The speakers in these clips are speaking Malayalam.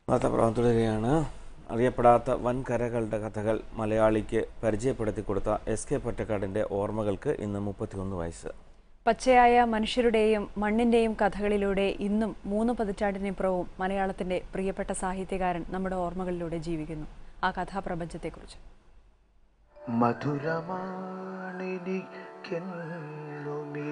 വാർത്താപ്രവം തുടരുകയാണ് അറിയപ്പെടാത്ത വൻകരകളുടെ കഥകൾ മലയാളിക്ക് പരിചയപ്പെടുത്തി കൊടുത്ത എസ് കെ പൊറ്റക്കാടിൻ്റെ ഓർമ്മകൾക്ക് ഇന്ന് മുപ്പത്തിയൊന്ന് വയസ്സ് പച്ചയായ മനുഷ്യരുടെയും മണ്ണിന്റെയും കഥകളിലൂടെ ഇന്നും മൂന്ന് പതിറ്റാണ്ടിനിപ്പുറവും മലയാളത്തിന്റെ പ്രിയപ്പെട്ട സാഹിത്യകാരൻ നമ്മുടെ ഓർമ്മകളിലൂടെ ജീവിക്കുന്നു ആ കഥാപ്രപഞ്ചത്തെക്കുറിച്ച് മധുരമാണെനിക്കെന്നുമീ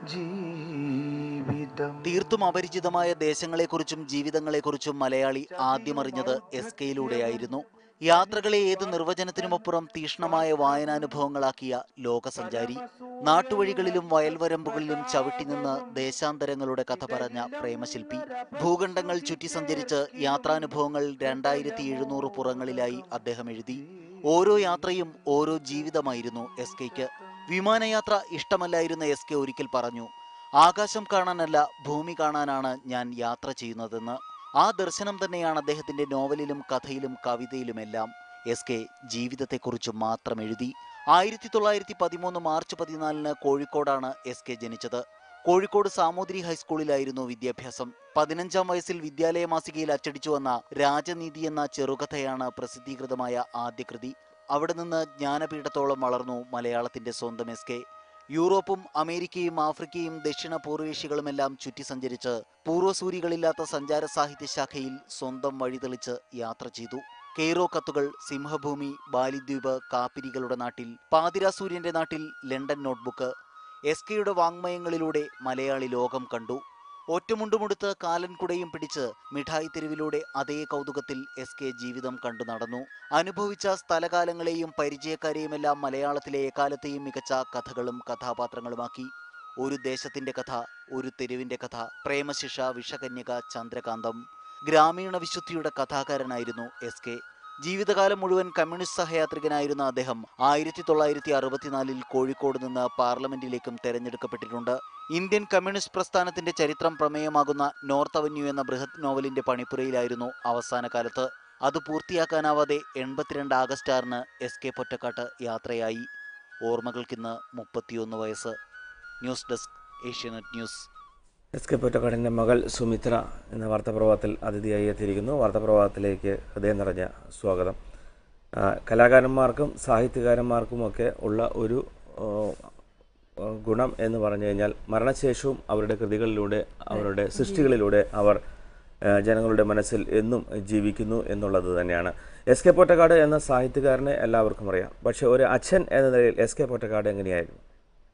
ജീവിതം തീർത്തും അപരിചിതമായ ദേശങ്ങളെക്കുറിച്ചും ജീവിതങ്ങളെക്കുറിച്ചും മലയാളി ആദ്യമറിഞ്ഞത് എസ് കെയിലൂടെയായിരുന്നു യാത്രകളെ ഏത് നിർവചനത്തിനുമപ്പുറം തീക്ഷ്ണമായ വായനാനുഭവങ്ങളാക്കിയ ലോകസഞ്ചാരി നാട്ടുവഴികളിലും വയൽവരമ്പുകളിലും ചവിട്ടി നിന്ന് ദേശാന്തരങ്ങളുടെ കഥ പറഞ്ഞ പ്രേമശില്പി ഭൂഖണ്ഡങ്ങൾ ചുറ്റി സഞ്ചരിച്ച് യാത്രാനുഭവങ്ങൾ രണ്ടായിരത്തി എഴുന്നൂറ് പുറങ്ങളിലായി അദ്ദേഹം എഴുതി ഓരോ യാത്രയും ഓരോ ജീവിതമായിരുന്നു എസ് കെയ്ക്ക് വിമാനയാത്ര ഇഷ്ടമല്ലായിരുന്ന എസ് കെ ഒരിക്കൽ പറഞ്ഞു ആകാശം കാണാനല്ല ഭൂമി കാണാനാണ് ഞാൻ യാത്ര ചെയ്യുന്നതെന്ന് ആ ദർശനം തന്നെയാണ് അദ്ദേഹത്തിന്റെ നോവലിലും കഥയിലും കവിതയിലുമെല്ലാം എസ് കെ ജീവിതത്തെക്കുറിച്ച് മാത്രം എഴുതി ആയിരത്തി തൊള്ളായിരത്തി പതിമൂന്ന് മാർച്ച് പതിനാലിന് കോഴിക്കോടാണ് എസ് കെ ജനിച്ചത് കോഴിക്കോട് സാമൂതിരി ഹൈസ്കൂളിലായിരുന്നു വിദ്യാഭ്യാസം പതിനഞ്ചാം വയസ്സിൽ വിദ്യാലയ മാസികയിൽ അച്ചടിച്ചു വന്ന രാജനീതി എന്ന ചെറുകഥയാണ് പ്രസിദ്ധീകൃതമായ ആദ്യ കൃതി അവിടെ നിന്ന് ജ്ഞാനപീഠത്തോളം വളർന്നു മലയാളത്തിന്റെ സ്വന്തം എസ് കെ യൂറോപ്പും അമേരിക്കയും ആഫ്രിക്കയും ദക്ഷിണ പൂർവേഷ്യകളുമെല്ലാം ചുറ്റി സഞ്ചരിച്ച് പൂർവ്വസൂരികളില്ലാത്ത സഞ്ചാര സാഹിത്യ ശാഖയിൽ സ്വന്തം വഴിതെളിച്ച് യാത്ര ചെയ്തു കെയ്റോ കത്തുകൾ സിംഹഭൂമി ബാലിദ്വീപ് കാപ്പിരികളുടെ നാട്ടിൽ പാതിരാസൂര്യന്റെ നാട്ടിൽ ലണ്ടൻ നോട്ട്ബുക്ക് എസ് കെയുടെ വാങ്മയങ്ങളിലൂടെ മലയാളി ലോകം കണ്ടു ഒറ്റമുണ്ടുമുടുത്ത് കാലൻകുടയും പിടിച്ച് മിഠായി തെരുവിലൂടെ അതേ കൗതുകത്തിൽ എസ് കെ ജീവിതം കണ്ടു നടന്നു അനുഭവിച്ച സ്ഥലകാലങ്ങളെയും പരിചയക്കാരെയുമെല്ലാം മലയാളത്തിലെ എക്കാലത്തെയും മികച്ച കഥകളും കഥാപാത്രങ്ങളുമാക്കി ഒരു ദേശത്തിന്റെ കഥ ഒരു തെരുവിന്റെ കഥ പ്രേമശിഷ വിഷകന്യക ചന്ദ്രകാന്തം ഗ്രാമീണ വിശുദ്ധിയുടെ കഥാകാരനായിരുന്നു എസ് കെ ജീവിതകാലം മുഴുവൻ കമ്മ്യൂണിസ്റ്റ് സഹയാത്രികനായിരുന്ന അദ്ദേഹം ആയിരത്തി തൊള്ളായിരത്തി അറുപത്തിനാലിൽ കോഴിക്കോട് നിന്ന് പാർലമെന്റിലേക്കും തെരഞ്ഞെടുക്കപ്പെട്ടിട്ടുണ്ട് ഇന്ത്യൻ കമ്മ്യൂണിസ്റ്റ് പ്രസ്ഥാനത്തിന്റെ ചരിത്രം പ്രമേയമാകുന്ന നോർത്ത് അവന്യൂ എന്ന ബൃഹത് നോവലിന്റെ പണിപ്പുരയിലായിരുന്നു അവസാന കാലത്ത് അത് പൂർത്തിയാക്കാനാവാതെ എൺപത്തിരണ്ട് ആഗസ്റ്റ് ആറിന് എസ് കെ പൊറ്റക്കാട്ട് യാത്രയായി ഓർമ്മകൾക്കിന്ന് മുപ്പത്തിയൊന്ന് വയസ്സ് news desk Asianet news S K പൊറ്റക്കാടിൻ്റെ മകൾ സുമിത്ര എന്ന വാർത്താപ്രഭാതത്തിൽ അതിഥിയായി എത്തിയിരിക്കുന്നു വാർത്താപ്രഭാതത്തിലേക്ക് ഹൃദയം നിറഞ്ഞ സ്വാഗതം ആ, കലാകാരന്മാർക്കും സാഹിത്യകാരന്മാർക്കുമൊക്കെ ഉള്ള ഒരു ആ, ആ, ഗുണം എന്ന് പറഞ്ഞു കഴിഞ്ഞാൽ മരണശേഷവും അവരുടെ കൃതികളിലൂടെ അവരുടെ സൃഷ്ടികളിലൂടെ അവർ ആ, ജനങ്ങളുടെ മനസ്സിൽ എന്നും ജീവിക്കുന്നു എന്നുള്ളത് തന്നെയാണ് എസ് കെ പൊറ്റക്കാട് എന്ന സാഹിത്യകാരനെ എല്ലാവർക്കും അറിയാം പക്ഷേ ഒരു അച്ഛൻ എന്ന നിലയിൽ എസ് കെ പൊറ്റക്കാട് എങ്ങനെയായിരുന്നു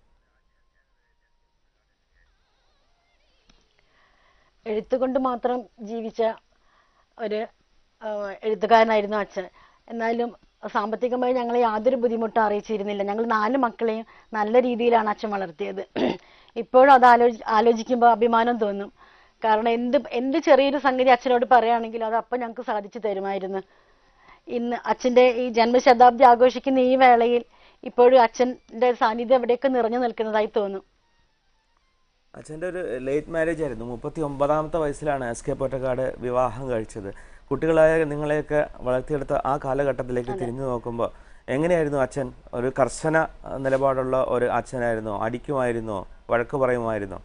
എഴുത്തുകൊണ്ട് മാത്രം ജീവിച്ച ഒരു ആ, എഴുത്തുകാരനായിരുന്നു അച്ഛൻ എന്നാലും സാമ്പത്തികമായി ഞങ്ങളെ യാതൊരു ബുദ്ധിമുട്ടും അറിയിച്ചിരുന്നില്ല ഞങ്ങൾ നാല് മക്കളെയും നല്ല രീതിയിലാണ് അച്ഛൻ വളർത്തിയത് ഇപ്പോഴും അത് ആലോചി ആലോചിക്കുമ്പോൾ അഭിമാനം തോന്നും കാരണം എന്ത് എന്ത് ചെറിയൊരു സംഗതി അച്ഛനോട് പറയുകയാണെങ്കിൽ അത് അപ്പം ഞങ്ങൾക്ക് സാധിച്ചു തരുമായിരുന്നു ഇന്ന് അച്ഛൻ്റെ ഈ ജന്മശതാബ്ദി ആഘോഷിക്കുന്ന ഈ വേളയിൽ ഇപ്പോഴും അച്ഛൻ്റെ സാന്നിധ്യം എവിടെയൊക്കെ നിറഞ്ഞു നിൽക്കുന്നതായി തോന്നും അച്ഛൻ്റെ ഒരു ലേറ്റ് മാരേജ് ആയിരുന്നു മുപ്പത്തി ഒമ്പതാമത്തെ വയസ്സിലാണ് എസ് കെ പൊറ്റക്കാട് വിവാഹം കഴിച്ചത് കുട്ടികളായ നിങ്ങളെയൊക്കെ വളർത്തിയെടുത്ത ആ കാലഘട്ടത്തിലേക്ക് തിരിഞ്ഞു നോക്കുമ്പോൾ എങ്ങനെയായിരുന്നു അച്ഛൻ ഒരു കർശന അഹ്, നിലപാടുള്ള ഒരു അച്ഛനായിരുന്നോ അടിക്കുമായിരുന്നോ വഴക്ക് പറയുമായിരുന്നോ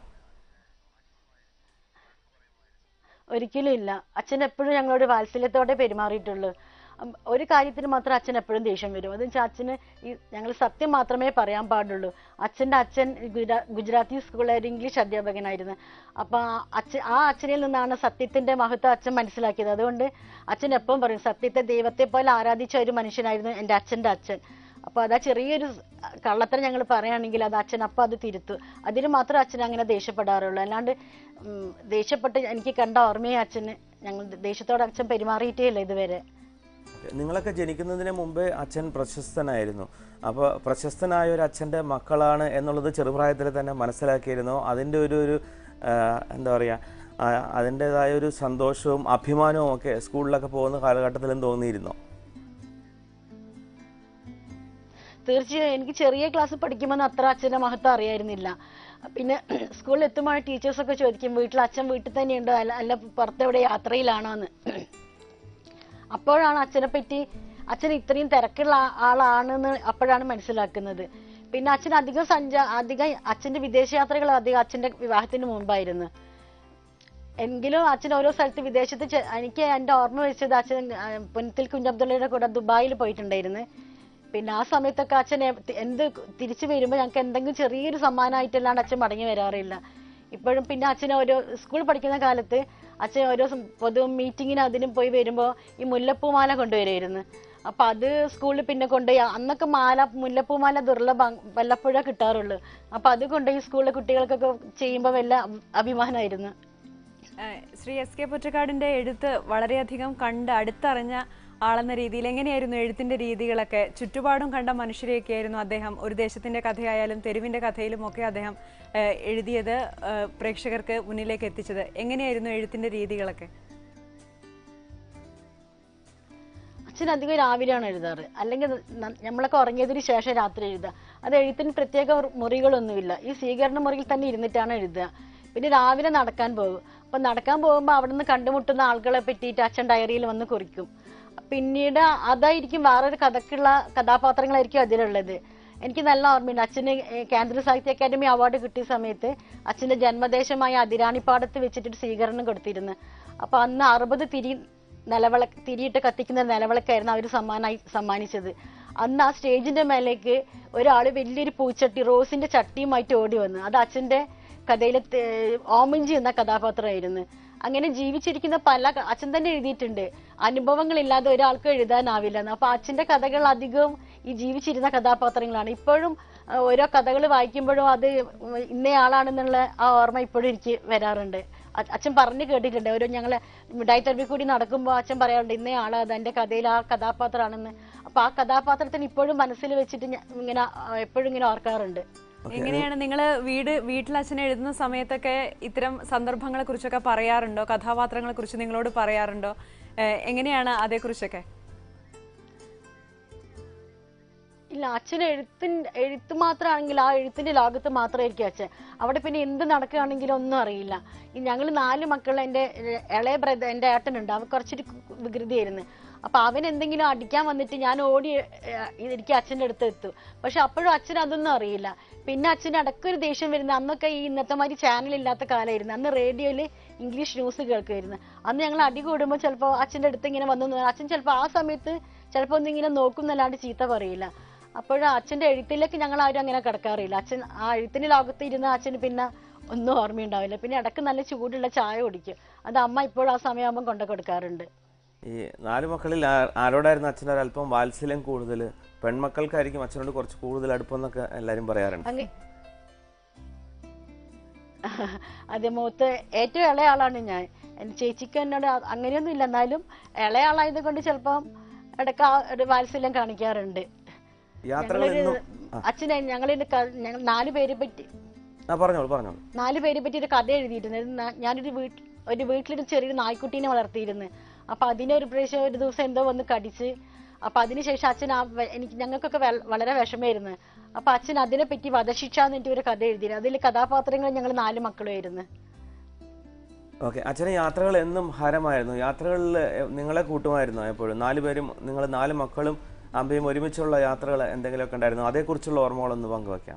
ഒരിക്കലും ഇല്ല അച്ഛൻ എപ്പോഴും ഞങ്ങളോട് വാത്സല്യത്തോടെ പെരുമാറിയിട്ടുള്ളൂ ഉം, ഒരു കാര്യത്തിന് മാത്രം അച്ഛൻ എപ്പോഴും ദേഷ്യം വരും അതെന്ന് വെച്ചാൽ അച്ഛന് ഈ ഞങ്ങൾ സത്യം മാത്രമേ പറയാൻ പാടുള്ളൂ അച്ഛൻ്റെ അച്ഛൻ ഗുജറാ- ഗുജറാത്തി സ്കൂളിലെ ഒരു ഇംഗ്ലീഷ് അധ്യാപകനായിരുന്നു അപ്പൊ ആ അച്ഛൻ ആ അച്ഛനിൽ നിന്നാണ് സത്യത്തിന്റെ മഹത്വം അച്ഛൻ മനസ്സിലാക്കിയത് അതുകൊണ്ട് അച്ഛൻ എപ്പോഴും പറയും സത്യത്തെ ദൈവത്തെ പോലെ ആരാധിച്ച ഒരു മനുഷ്യനായിരുന്നു എൻ്റെ അച്ഛൻ്റെ അച്ഛൻ അപ്പൊ അതാ ചെറിയൊരു സ് കള്ളത്തരം ഞങ്ങൾ പറയുകയാണെങ്കിൽ അത് അച്ഛൻ അപ്പം അത് തിരുത്തു അതിന് മാത്രം അച്ഛൻ അങ്ങനെ ദേഷ്യപ്പെടാറുള്ളൂ അല്ലാണ്ട് ഉം, ദേഷ്യപ്പെട്ട് എനിക്ക് കണ്ട ഓർമ്മയെ അച്ഛന് ഞങ്ങൾ ദേഷ്യത്തോടെ അച്ഛൻ പെരുമാറിയിട്ടേ ഇല്ല ഇതുവരെ നിങ്ങളൊക്കെ ജനിക്കുന്നതിന് മുമ്പേ അച്ഛൻ പ്രശസ്തനായിരുന്നു അപ്പോൾ പ്രശസ്തനായ ഒരു അച്ഛൻ്റെ മക്കളാണ് എന്നുള്ളത് ചെറുപ്രായത്തിൽ തന്നെ മനസ്സിലാക്കിയിരുന്നോ അതിൻ്റെ ഒരു ഒരു ആ, എന്താ പറയുക അതിൻ്റെതായ ഒരു സന്തോഷവും അഭിമാനവും ഒക്കെ സ്കൂളിലൊക്കെ പോകുന്ന കാലഘട്ടത്തിലും തോന്നിയിരുന്നോ തീർച്ചയായും എനിക്ക് ചെറിയ ക്ലാസ് പഠിക്കുമ്പോൾ അത്ര അച്ഛൻ്റെ മഹത്വം അറിയായിരുന്നില്ല പിന്നെ സ്കൂളിൽ എത്തുമ്പോൾ ടീച്ചേഴ്സൊക്കെ ചോദിക്കും വീട്ടിൽ അച്ഛൻ വീട്ടിൽ തന്നെയുണ്ടോ അല്ല അല്ല പുറത്തെവിടെ യാത്രയിലാണോ എന്ന് അപ്പോഴാണ് അച്ഛനെ പറ്റി അച്ഛൻ ഇത്രയും തിരക്കുള്ള ആ- ആളാണെന്ന് അപ്പോഴാണ് മനസ്സിലാക്കുന്നത് പിന്നെ അച്ഛൻ അധികം സഞ്ചാ അധികം അച്ഛന്റെ വിദേശയാത്രകൾ അധികം അച്ഛന്റെ വിവാഹത്തിന് മുമ്പായിരുന്നു എങ്കിലും അച്ഛൻ ഓരോ സ്ഥലത്ത് വിദേശത്ത് ചെ- എനിക്ക് എൻ്റെ ഓർമ്മ വെച്ചത് അച്ഛൻ ആ, പുനത്തിൽ കുഞ്ഞബ്ദുള്ളയുടെ കൂടെ ദുബായിൽ പോയിട്ടുണ്ടായിരുന്നു പിന്നെ ആ സമയത്തൊക്കെ അച്ഛൻ എ- എന്ത് തിരിച്ചു വരുമ്പോൾ ഞങ്ങൾക്ക് എന്തെങ്കിലും ചെറിയൊരു സമ്മാനമായിട്ടല്ലാണ്ട് അച്ഛൻ മടങ്ങി വരാറില്ല ഇപ്പോഴും പിന്നെ അച്ഛൻ ഓരോ സ്കൂൾ പഠിക്കുന്ന കാലത്ത് അച്ഛൻ ഓരോ സം- പൊതു മീറ്റിങ്ങിന് അതിനും പോയി വരുമ്പോൾ ഈ മുല്ലപ്പൂമാല കൊണ്ടുവരുമായിരുന്നു അപ്പൊ അത് സ്കൂളിൽ പിന്നെ കൊണ്ടുപോയി അന്നൊക്കെ മാല മുല്ലപ്പൂമാല ദുർലഭം വല്ലപ്പോഴേ കിട്ടാറുള്ളൂ അപ്പൊ അത് കൊണ്ടുപോയി സ്കൂളിലെ കുട്ടികൾക്കൊക്കെ ചെയ്യുമ്പോൾ വല്ല അഭിമാനമായിരുന്നു ഏഹ് ശ്രീ എസ് കെ പൊറ്റക്കാടിന്റെ എഴുത്ത് വളരെയധികം കണ്ട് അടുത്തറിഞ്ഞ ആളെന്ന രീതിയിൽ എങ്ങനെയായിരുന്നു എഴുത്തിന്റെ രീതികളൊക്കെ ചുറ്റുപാടും കണ്ട മനുഷ്യരെയൊക്കെ ആയിരുന്നു അദ്ദേഹം ഒരു ദേശത്തിന്റെ കഥയായാലും തെരുവിന്റെ കഥയിലും ഒക്കെ അദ്ദേഹം ഏഹ് എഴുതിയത് ഏഹ് പ്രേക്ഷകർക്ക് മുന്നിലേക്ക് എത്തിച്ചത് എങ്ങനെയായിരുന്നു എഴുത്തിന്റെ രീതികളൊക്കെ അച്ഛൻ അധികം രാവിലെയാണ് എഴുതാറ് അല്ലെങ്കിൽ ന- നമ്മളൊക്കെ ഉറങ്ങിയതിന് ശേഷം രാത്രി എഴുതുക അത് എഴുത്തിന് പ്രത്യേക ഒരു മുറികളൊന്നുമില്ല ഈ സ്വീകരണ മുറിയിൽ തന്നെ ഇരുന്നിട്ടാണ് എഴുതുക പിന്നെ രാവിലെ നടക്കാൻ പോകും അപ്പൊ നടക്കാൻ പോകുമ്പോൾ അവിടെ നിന്ന് കണ്ടുമുട്ടുന്ന ആളുകളെ പറ്റിയിട്ട് അച്ഛൻ ഡയറിയിൽ വന്ന് കുറിക്കും പിന്നീട് അതായിരിക്കും വേറൊരു കഥക്കുള്ള കഥാപാത്രങ്ങളായിരിക്കും അതിലുള്ളത് എനിക്ക് നല്ല ഓർമ്മയുണ്ട് അച്ഛന് ഏഹ് കേന്ദ്ര സാഹിത്യ അക്കാദമി അവാർഡ് കിട്ടിയ സമയത്ത് അച്ഛന്റെ ജന്മദേശമായ അതിരാണിപ്പാടത്ത് വെച്ചിട്ടൊരു സ്വീകരണം കൊടുത്തിരുന്നു അപ്പൊ അന്ന് അറുപത് തിരി നിലവിള തിരിയിട്ട് കത്തിക്കുന്ന നിലവിളക്കായിരുന്നു അവർ സമ്മാനായി സമ്മാനിച്ചത് അന്ന് ആ സ്റ്റേജിന്റെ മേലേക്ക് ഒരാൾ വലിയൊരു പൂച്ചട്ടി റോസിന്റെ ചട്ടിയുമായിട്ട് ഓടി വന്നു അത് അച്ഛന്റെ കഥയിലെ തേ- ഓമഞ്ചി എന്ന കഥാപാത്രമായിരുന്നു അങ്ങനെ ജീവിച്ചിരിക്കുന്ന പല ക- അച്ഛൻ തന്നെ എഴുതിയിട്ടുണ്ട് അനുഭവങ്ങളില്ലാതെ ഒരാൾക്ക് എഴുതാനാവില്ല എന്ന് അപ്പൊ അച്ഛന്റെ കഥകൾ അധികവും ഈ ജീവിച്ചിരുന്ന കഥാപാത്രങ്ങളാണ് ഇപ്പോഴും ആ, ഓരോ കഥകൾ വായിക്കുമ്പോഴും അത് ഇന്നയാളാണെന്നുള്ള ആ ഓർമ്മ ഇപ്പോഴും എനിക്ക് വരാറുണ്ട് അ- അച്ഛൻ പറഞ്ഞു കേട്ടിട്ടുണ്ട് ഒരു ഞങ്ങള് മിഠായി തെരുവിൽ കൂടി നടക്കുമ്പോൾ അച്ഛൻ പറയാറുണ്ട് ഇന്നയാളാ അത് എന്റെ കഥയിൽ ആ കഥാപാത്രമാണെന്ന് അപ്പൊ ആ കഥാപാത്രത്തിന് ഇപ്പോഴും മനസ്സിൽ വെച്ചിട്ട് ഞാൻ ഇങ്ങനെ ആ, എപ്പോഴും ഇങ്ങനെ ഓർക്കാറുണ്ട് എങ്ങനെയാണ് നിങ്ങൾ വീട് വീട്ടിൽ അച്ഛൻ എഴുതുന്ന സമയത്തൊക്കെ ഇത്തരം സന്ദർഭങ്ങളെ കുറിച്ചൊക്കെ പറയാറുണ്ടോ കഥാപാത്രങ്ങളെ കുറിച്ച് നിങ്ങളോട് പറയാറുണ്ടോ ഏഹ് എങ്ങനെയാണ് അതേക്കുറിച്ചൊക്കെ ഇല്ല അച്ഛൻ എഴുത്തിൻ എഴുത്ത് മാത്രമാണെങ്കിൽ ആ എഴുത്തിന്റെ ലോകത്ത് മാത്രമായിരിക്കും അച്ഛൻ അവിടെ പിന്നെ എന്ത് നടക്കുകയാണെങ്കിലും ഒന്നും അറിയില്ല ഈ ഞങ്ങൾ നാല് മക്കൾ എൻ്റെ ഏഹ്, ഇളയ ബ്രദർ എൻ്റെ ഏട്ടനുണ്ട് അവൻ കുറച്ചൊരു കു- വികൃതിയായിരുന്നു അപ്പൊ അവൻ എന്തെങ്കിലും അടിക്കാൻ വന്നിട്ട് ഞാൻ ഓടി ഏഹ്, എനിക്ക് അച്ഛൻ്റെ അടുത്ത് എത്തും പക്ഷെ അപ്പോഴും അച്ഛൻ അതൊന്നും അറിയില്ല പിന്നെ അച്ഛന് ഇടയ്ക്കൊരു ദേഷ്യം വരുന്നത് അന്നൊക്കെ ഈ ഇന്നത്തെ മാതിരി ചാനൽ ഇല്ലാത്ത കാലമായിരുന്നു അന്ന് റേഡിയോയിൽ ഇംഗ്ലീഷ് ന്യൂസ് കേൾക്കുമായിരുന്നു അന്ന് ഞങ്ങൾ അടി കൂടുമ്പോൾ ചിലപ്പോൾ അച്ഛൻ്റെ അടുത്ത് ഇങ്ങനെ വന്നു നിന്ന് അച്ഛൻ ചിലപ്പോൾ ആ സമയത്ത് ചിലപ്പോൾ ഒന്ന് ഇങ്ങനെ നോക്കും എന്നല്ലാണ്ട് ചീത്ത പറയില്ല അപ്പോഴും അച്ഛന്റെ എഴുത്തിലേക്ക് ഞങ്ങൾ ആരും അങ്ങനെ കിടക്കാറില്ല അച്ഛൻ ആ എഴുത്തിന്റെ ലോകത്ത് ഇരുന്ന അച്ഛന് പിന്നെ ഒന്നും ഓർമ്മയുണ്ടാവില്ല പിന്നെ ഇടയ്ക്ക് നല്ല ചൂടുള്ള ചായ കുടിക്കും അത് അമ്മ ഇപ്പോഴും ആ സമയമാകുമ്പോൾ കൊണ്ടു കൊടുക്കാറുണ്ട് ഈ നാല് മക്കളിൽ ആ- ആരോടായിരുന്നു അച്ഛൻ്റെ ഒരല്പം വാത്സല്യം കൂടുതൽ പെൺമക്കൾക്കായിരിക്കും അച്ഛനോട് കുറച്ച് കൂടുതൽ അടുപ്പം എന്നൊക്കെ എല്ലാവരും പറയാറുണ്ട് അങ്ങ് അതെ മൂത്ത് ഏറ്റവും ഇളയ ആളാണ് ഞാൻ എൻ്റെ ചേച്ചിക്ക് എന്നോട് അ- അങ്ങനെയൊന്നും ഇല്ല എന്നാലും ഇളയ ആളായത് കൊണ്ട് ചിലപ്പം ഇടയ്ക്ക് ആ ഒരു വാത്സല്യം കാണിക്കാറുണ്ട് യാത്രകൾ ഞങ്ങളൊരു എന്നും അച്ഛനെ ഞങ്ങളൊരു ക- ഞങ്ങൾ നാല് പേരെ പറ്റി ആ പറഞ്ഞോളൂ പറഞ്ഞോളൂ നാല് പേരെ പറ്റി ഒരു കഥ എഴുതിയിട്ടുണ്ട് ഇത് ന- ഞാനൊരു വീട്ടിൽ ഒരു വീട്ടിലൊരു ചെറിയൊരു നായ്ക്കുട്ടീനെ വളർത്തിയിരുന്നു അപ്പൊ അതിനെ ഒരു പ്രാവശ്യം ഒരു ദിവസം എന്തോ വന്ന് കടിച്ച് അപ്പൊ അതിനുശേഷം അച്ഛൻ ആ വെ- എനിക്ക് ഞങ്ങൾക്കൊക്കെ വെ- വളരെ വിഷമായിരുന്നു അപ്പൊ അച്ഛൻ അതിനെ പറ്റി വധശിക്ഷ എന്നിട്ട് ഒരു കഥ എഴുതിയിരുന്നു അതിൽ കഥാപാത്രങ്ങൾ ഞങ്ങൾ നാല് മക്കളുമായിരുന്നു ഓക്കെ അച്ഛന് യാത്രകൾ എന്നും ഹരമായിരുന്നു യാത്രകളിൽ നിങ്ങളെ കൂട്ടുമായിരുന്നു എപ്പോഴും നാല് പേരും നിങ്ങൾ നാല് മക്കളും അമ്പയും ഒരുമിച്ചുള്ള യാത്രകൾ എന്തെങ്കിലുമൊക്കെ ഉണ്ടായിരുന്നു അതേക്കുറിച്ചുള്ള ഓർമ്മകളൊന്ന് പങ്കുവെക്കാം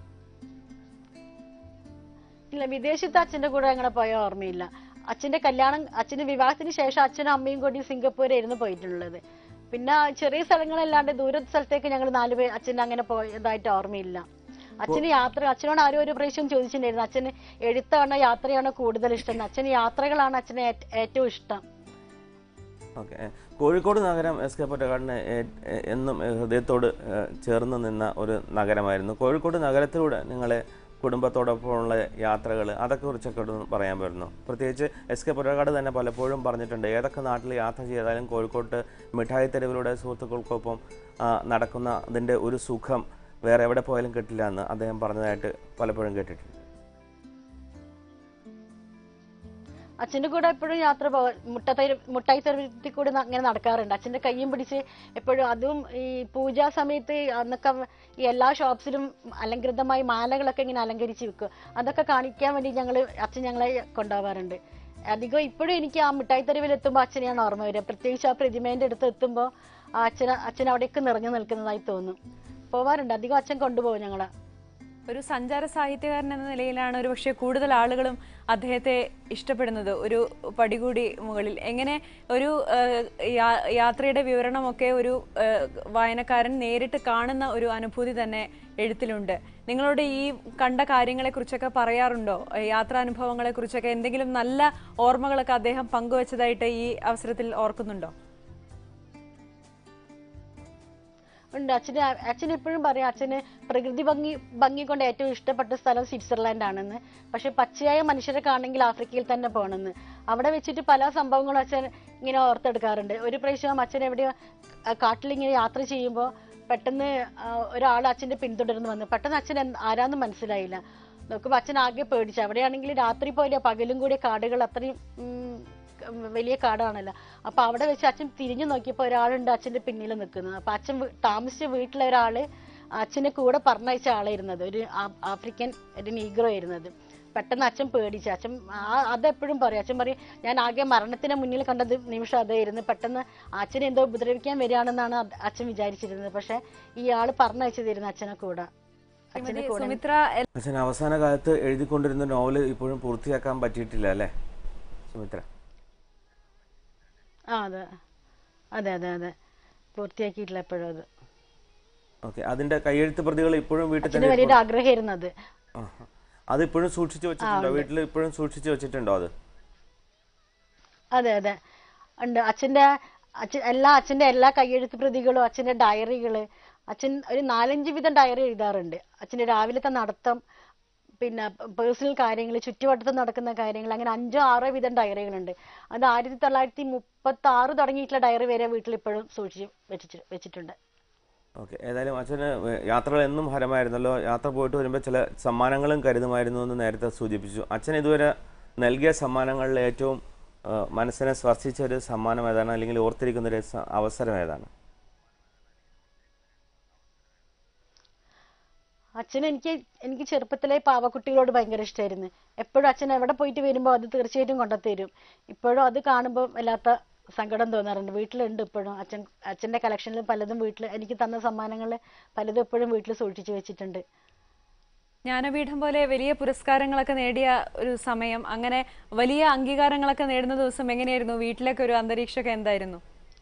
ഇല്ല വിദേശത്ത് അച്ഛന്റെ കൂടെ അങ്ങനെ പോയ ഓർമ്മയില്ല അച്ഛന്റെ കല്യാണം അച്ഛന്റെ വിവാഹത്തിന് ശേഷം അച്ഛനും അമ്മയും കൂടി സിംഗപ്പൂരായിരുന്നു പോയിട്ടുള്ളത് പിന്നെ ചെറിയ സ്ഥലങ്ങളല്ലാണ്ട് ദൂര സ്ഥലത്തേക്ക് ഞങ്ങൾ നാലുപേർ അച്ഛൻ അങ്ങനെ പോയതായിട്ട് ഓർമ്മയില്ല അച്ഛന് യാത്ര അച്ഛനോട് ആരും ഒരു പ്രാവശ്യം ചോദിച്ചിട്ടുണ്ടായിരുന്നു അച്ഛന് എഴുത്താണോ യാത്രയാണോ കൂടുതൽ ഇഷ്ടം എന്ന്. അച്ഛന് യാത്രകളാണ് അച്ഛന് ഏറ്റ് ഏറ്റവും ഇഷ്ടം ഓക്കെ കോഴിക്കോട് നഗരം എസ് കെ പൊറ്റക്കാടിന് ഏ- ഏ- എന്നും ഹൃദയത്തോട് ഏ, ചേർന്ന് നിന്ന ഒരു നഗരമായിരുന്നു കോഴിക്കോട് നഗരത്തിലൂടെ നിങ്ങളെ കുടുംബത്തോടൊപ്പമുള്ള യാത്രകൾ അതൊക്കെ കുറിച്ചൊക്കെ ഒന്ന് പറയാൻ പറ്റുന്നു പ്രത്യേകിച്ച് എസ് കെ പൊറ്റക്കാട് തന്നെ പലപ്പോഴും പറഞ്ഞിട്ടുണ്ട് ഏതൊക്കെ നാട്ടിൽ യാത്ര ചെയ്താലും കോഴിക്കോട്ട് മിഠായി തെരുവിലൂടെ സുഹൃത്തുക്കൾക്കൊപ്പം ആ, നടക്കുന്ന അതിൻ്റെ ഒരു സുഖം വേറെ എവിടെ പോയാലും കിട്ടില്ല എന്ന് അദ്ദേഹം പറഞ്ഞതായിട്ട് പലപ്പോഴും കേട്ടിട്ടുണ്ട് അച്ഛന്റെ കൂടെ എപ്പോഴും യാത്ര പോ മുട്ടത്തൈ മുട്ടായി തെരുവത്തിൽ കൂടെ ന- അങ്ങനെ നടക്കാറുണ്ട് അച്ഛന്റെ കയ്യും പിടിച്ച് എപ്പോഴും അതും ഈ പൂജാ സമയത്ത് അന്നൊക്കെ ഈ എല്ലാ ഷോപ്സിലും അലങ്കൃതമായി മാലകളൊക്കെ ഇങ്ങനെ അലങ്കരിച്ച് വെക്കും അതൊക്കെ കാണിക്കാൻ വേണ്ടി ഞങ്ങൾ അച്ഛൻ ഞങ്ങളെ കൊണ്ടുപോകാറുണ്ട് അധികം ഇപ്പോഴും എനിക്ക് ആ മിഠായി തെരുവിൽ എത്തുമ്പോൾ അച്ഛനെയാണ് ഓർമ്മ വരിക പ്രത്യേകിച്ച് ആ പ്രതിമേന്റെ അടുത്ത് എത്തുമ്പോൾ ആ അച്ഛൻ അച്ഛൻ അവിടെയൊക്കെ നിറഞ്ഞു നിൽക്കുന്നതായി തോന്നും പോവാറുണ്ട് അധികം അച്ഛൻ കൊണ്ടുപോകും ഞങ്ങളെ ഒരു സഞ്ചാര സാഹിത്യകാരൻ എന്ന നിലയിലാണ് ഒരു പക്ഷേ കൂടുതൽ ആളുകളും അദ്ദേഹത്തെ ഇഷ്ടപ്പെടുന്നത് ഒരു പടി കൂടി മുകളിൽ എങ്ങനെ ഒരു ഏഹ്, യാ- യാത്രയുടെ വിവരണമൊക്കെ ഒരു ഏഹ്, വായനക്കാരൻ നേരിട്ട് കാണുന്ന ഒരു അനുഭൂതി തന്നെ എഴുത്തിലുണ്ട് നിങ്ങളോട് ഈ കണ്ട കാര്യങ്ങളെക്കുറിച്ചൊക്കെ പറയാറുണ്ടോ ഏഹ്, യാത്രാനുഭവങ്ങളെ കുറിച്ചൊക്കെ എന്തെങ്കിലും നല്ല ഓർമ്മകളൊക്കെ അദ്ദേഹം പങ്കുവച്ചതായിട്ട് ഈ അവസരത്തിൽ ഓർക്കുന്നുണ്ടോ ഉണ്ട് അച്ഛന് അച്ഛൻ എപ്പോഴും പറയും അച്ഛന് പ്രകൃതി ഭംഗി ഭംഗി കൊണ്ട് ഏറ്റവും ഇഷ്ടപ്പെട്ട സ്ഥലം സ്വിറ്റ്സർലാൻഡ് ആണെന്ന് പക്ഷെ പച്ചയായ മനുഷ്യരെ കാണണമെങ്കിൽ ആഫ്രിക്കയിൽ തന്നെ പോകണമെന്ന് അവിടെ വെച്ചിട്ട് പല സംഭവങ്ങളും അച്ഛൻ ഇങ്ങനെ ഓർത്തെടുക്കാറുണ്ട് ഒരു പ്രാവശ്യം അച്ഛൻ എവിടെയോ ആ, കാട്ടിലിങ്ങനെ യാത്ര ചെയ്യുമ്പോൾ പെട്ടെന്ന് ഒരാൾ അച്ഛന്റെ പിന്തുടർന്ന് വന്നു പെട്ടെന്ന് അച്ഛൻ എന്ത് ആരാന്ന് മനസ്സിലായില്ല നോക്കുമ്പോൾ അച്ഛൻ ആകെ പേടിച്ചു അവിടെയാണെങ്കിൽ രാത്രി പോലെ പകലും കൂടി കാടുകൾ അത്രയും ഉം, വലിയ കാടാണല്ലോ അപ്പൊ അവിടെ വെച്ച് അച്ഛൻ തിരിഞ്ഞു നോക്കിയപ്പോ ഒരാളുണ്ട് അച്ഛന്റെ പിന്നിൽ നിൽക്കുന്നത് അപ്പൊ അച്ഛൻ വീ- താമസിച്ച വീട്ടിലെ ഒരാള് അച്ഛനെ കൂടെ പറഞ്ഞയച്ച ആളായിരുന്നത് ഒരു ആ- ആഫ്രിക്കൻ ഒരു നീഗ്രോ ആയിരുന്നത് പെട്ടെന്ന് അച്ഛൻ പേടിച്ചു അച്ഛൻ ആ- അതെപ്പോഴും പറയും അച്ഛൻ പറയും ഞാൻ ആകെ മരണത്തിന് മുന്നിൽ കണ്ടത് നിമിഷം അതായിരുന്നു പെട്ടെന്ന് അച്ഛനെ എന്തോ ഉപദ്രവിക്കാൻ വരികയാണെന്നാണ് അത് അച്ഛൻ വിചാരിച്ചിരുന്നത് പക്ഷെ ഈ ആള് പറഞ്ഞയച്ചതായിരുന്നു അച്ഛനെ കൂടെ അച്ഛനെ ശ്രീമതി കൂടെ സുമിത്ര അച്ഛൻ അവസാന കാലത്ത് എഴുതിക്കൊണ്ടിരുന്ന നോവൽ ഇപ്പോഴും പൂർത്തിയാക്കാൻ പറ്റിയിട്ടില്ല അല്ലേ സുമിത്ര ആ അതെ അതെ അതെ അതെ പൂർത്തിയാക്കിയിട്ടില്ല എപ്പോഴും അത് ഓക്കെ അതിന്റെ കയ്യെഴുത്ത് പ്രതികൾ ഇപ്പോഴും വീട്ടിൽ അച്ഛന് തന്നെ വലിയൊരു ആഗ്രഹമായിരുന്നു അത് ആഹാ. അത് ഇപ്പോഴും സൂക്ഷിച്ചു വെച്ചിട്ടുണ്ടോ വീട്ടിൽ ഇപ്പോഴും സൂക്ഷിച്ചു വെച്ചിട്ടുണ്ടോ അത് അതെ അതെ ഉണ്ട് അച്ഛന്റെ അച്ഛൻ എല്ലാ അച്ഛന്റെ എല്ലാ കയ്യെഴുത്ത് പ്രതികളും അച്ഛന്റെ ഡയറികള് അച്ഛൻ ഒരു നാലഞ്ച് വിധം ഡയറി എഴുതാറുണ്ട് അച്ഛന്റെ രാവിലത്തെ നടത്തം പിന്നെ പേഴ്സണൽ കാര്യങ്ങൾ ചുറ്റുവട്ടത്ത് നടക്കുന്ന കാര്യങ്ങൾ അങ്ങനെ അഞ്ചോ ആറോ വിധം ഡയറികളുണ്ട് അത് ആയിരത്തി തൊള്ളായിരത്തി മുപ്പത്തി ആറ് തുടങ്ങിയിട്ടുള്ള ഡയറി വരെ വീട്ടിൽ ഇപ്പോഴും സൂക്ഷിച്ച് വെച്ചിട്ട് വെച്ചിട്ടുണ്ട് ഓക്കെ ഏതായാലും അച്ഛന് യാത്രകൾ എന്നും ഹരമായിരുന്നല്ലോ യാത്ര പോയിട്ട് വരുമ്പോൾ ചില സമ്മാനങ്ങളും കരുതുമായിരുന്നു എന്ന് നേരത്തെ സൂചിപ്പിച്ചു അച്ഛൻ ഇതുവരെ നൽകിയ സമ്മാനങ്ങളിൽ ഏറ്റവും ആ, മനസ്സിനെ സ്പർശിച്ച ഒരു സമ്മാനം ഏതാണ് അല്ലെങ്കിൽ ഓർത്തിരിക്കുന്ന ഒരു സ- അവസരം ഏതാണ് അച്ഛൻ എനിക്ക് എനിക്ക് ചെറുപ്പത്തിലെ പാവക്കുട്ടികളോട് ഭയങ്കര ഇഷ്ടമായിരുന്നു എപ്പോഴും അച്ഛൻ എവിടെ പോയിട്ട് വരുമ്പോൾ അത് തീർച്ചയായിട്ടും കൊണ്ടുത്തരും ഇപ്പോഴും അത് കാണുമ്പോൾ വല്ലാത്ത സങ്കടം തോന്നാറുണ്ട് വീട്ടിലുണ്ട് ഇപ്പോഴും അച്ഛൻ അച്ഛൻ്റെ കളക്ഷനിൽ പലതും വീട്ടിൽ എനിക്ക് തന്ന സമ്മാനങ്ങൾ പലതും എപ്പോഴും വീട്ടിൽ സൂക്ഷിച്ചു വെച്ചിട്ടുണ്ട് ജ്ഞാനപീഠം പോലെ വലിയ പുരസ്കാരങ്ങളൊക്കെ നേടിയ ഒരു സമയം അങ്ങനെ വലിയ അംഗീകാരങ്ങളൊക്കെ നേടുന്ന ദിവസം എങ്ങനെയായിരുന്നു വീട്ടിലൊക്കെ ഒരു അന്തരീക്ഷമൊക്കെ എന്തായിരുന്നു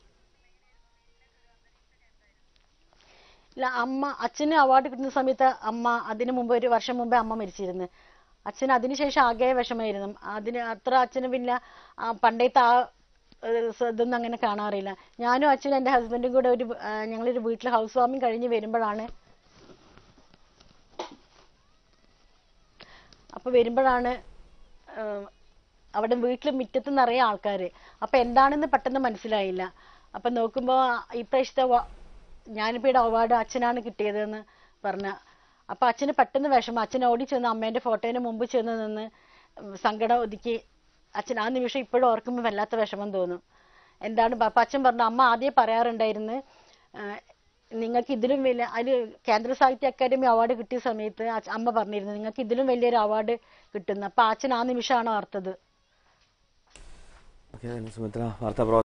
ഇല്ല അമ്മ അച്ഛന് അവാർഡ് കിട്ടുന്ന സമയത്ത് അമ്മ അതിനു മുമ്പ് ഒരു വർഷം മുമ്പേ അമ്മ മരിച്ചിരുന്നു അച്ഛൻ അതിനുശേഷം ആകെ വിഷമായിരുന്നു അതിന് അത്ര അച്ഛന് പിന്നെ ആ പണ്ടത്തെ ആ ഏഹ്, സ- ഇതൊന്നും അങ്ങനെ കാണാറില്ല ഞാനും അച്ഛനും എൻ്റെ ഹസ്ബൻഡും കൂടെ ഒരു ആ, ഞങ്ങളൊരു വീട്ടിൽ ഹൗസ് വാമിങ് കഴിഞ്ഞ് വരുമ്പോഴാണ് അപ്പൊ വരുമ്പോഴാണ് ഏഹ്, അവിടെ വീട്ടിൽ മുറ്റത്ത് നിറയെ ആൾക്കാര് അപ്പൊ എന്താണെന്ന് പെട്ടെന്ന് മനസ്സിലായില്ല അപ്പൊ നോക്കുമ്പോ ഇപ്രാവശ്യത്തെ വ- ജ്ഞാനപീഠ അവാർഡ് അച്ഛനാണ് കിട്ടിയതെന്ന് പറഞ്ഞ അപ്പൊ അച്ഛന് പെട്ടെന്ന് വിഷമം അച്ഛൻ ഓടി ചെന്ന് അമ്മേന്റെ ഫോട്ടോന് മുമ്പ് ചെന്ന് നിന്ന് ഉം സങ്കടം ഒതുക്കി അച്ഛൻ ആ നിമിഷം ഇപ്പോഴും ഓർക്കുമ്പോൾ വല്ലാത്ത വിഷമം തോന്നും എന്താണ് പ- അപ്പൊ അച്ഛൻ പറഞ്ഞു അമ്മ ആദ്യം പറയാറുണ്ടായിരുന്നു ആഹ് നിങ്ങൾക്ക് ഇതിലും വലിയ അതിന് കേന്ദ്ര സാഹിത്യ അക്കാദമി അവാർഡ് കിട്ടിയ സമയത്ത് അച്ഛ- അമ്മ പറഞ്ഞിരുന്നു നിങ്ങൾക്ക് ഇതിലും വലിയൊരു അവാർഡ് കിട്ടുന്നു അപ്പൊ അച്ഛൻ ആ നിമിഷമാണ് ഓർത്തത് ഓക്കെ സുമിത്ര വാർത്താ